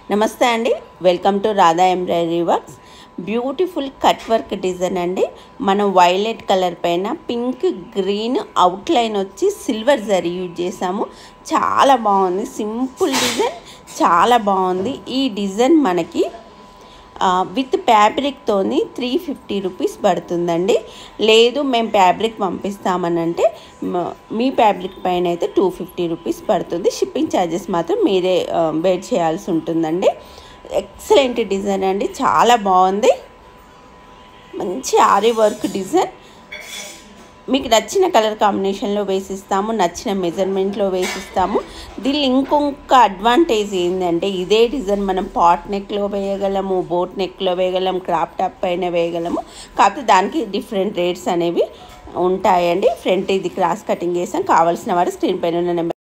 నమస్తే అండి welcome to Radha embroidery works beautiful cut work design అండి మనం వైలెట్ కలర్ పైన పింక్ గ్రీన్ అవుట్లైన్ వచ్చి సిల్వర్ జరీ యూజ్ చేసాము చాలా బాగుంది సింపుల్ డిజైన్ చాలా బాగుంది ఈ డిజైన్ మనకి విత్ ఫ్యాబ్రిక్తోని త్రీ ఫిఫ్టీ రూపీస్ పడుతుందండి లేదు మేము ఫ్యాబ్రిక్ పంపిస్తామని అంటే మ- మీ ఫ్యాబ్రిక్ పైన అయితే టూ ఫిఫ్టీ రూపీస్ పడుతుంది షిప్పింగ్ ఛార్జెస్ మాత్రం మీరే బేర్ చేయాల్సి ఉంటుందండి ఎక్సలెంట్ డిజైన్ అండి చాలా బాగుంది మంచి ఆరి వర్క్ డిజైన్ మీకు నచ్చిన కలర్ కాంబినేషన్లో వేసిస్తాము నచ్చిన మెజర్మెంట్లో వేసిస్తాము దీనిలో ఇంకొక అడ్వాంటేజ్ ఏంటంటే ఇదే డిజైన్ మనం పాట్ నెక్లో వేయగలము బోట్ నెక్లో వేయగలం క్రాప్ టాప్ పైన వేయగలము కాకపోతే దానికి డిఫరెంట్ రేట్స్ అనేవి ఉంటాయండి ఫ్రంట్ ఇది క్రాస్ కటింగ్ చేసాం కావాల్సిన వారు స్క్రీన్ పైన ఉన్న నెంబర్